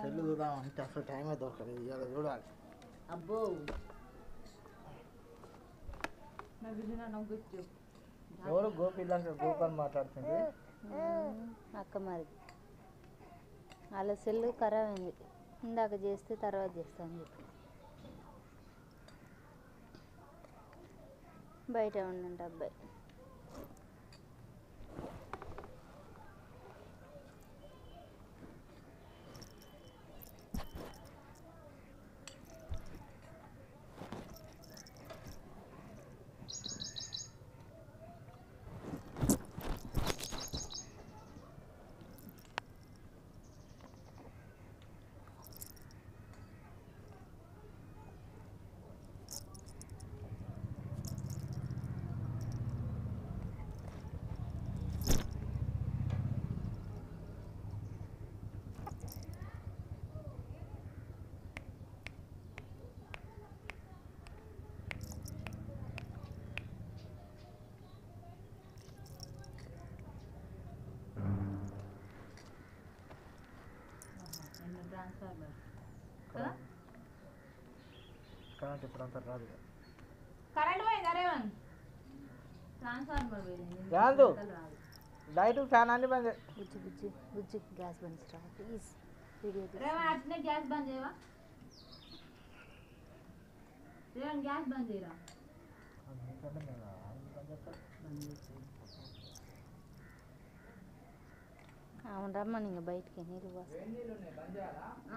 Cell చూద్దాం అంటే అసలు టైమే దొరకలేదు ఇవాళ చూడాలి అబ్బో నా బిడ్డ నాకు గుర్తు ఎవరు గోపి ఇలాంటి గోపాల్ మాట్లాడుతుంది అక్క మరి వాళ్ళ సెల్ ఖరాబ్ అయింది ఇందాక చేస్తే తర్వాత చేస్తాను చెప్పి బయట ఉండంట అబ్బాయి ట్రాన్స్ఫార్మర్ కదా కరెంట్ ఇప్పుడు అంతా రాదు ఇక. కరెంట్ పోయింది అరేవన్ ట్రాన్స్ఫార్మర్ పోయింది రాదు. రాదు లైట్ ఫ్యాన్ అన్ని బంద్ చేయి. బుజ్జి బుజ్జి బుజ్జి గ్యాస్ బంద్ రా ప్లీజ్ వీడియో తీసి రేవన్ అట్నే గ్యాస్ బంద్ చేయవా రేవన్ గ్యాస్ బంద్ చేయరా అందుకనే నేను అన్ని బంద్ చేస్తా. బంద్ చేసి అవును రమ్మని ఇంకా బయటికి నీళ్ళు పోస్తా ఆ.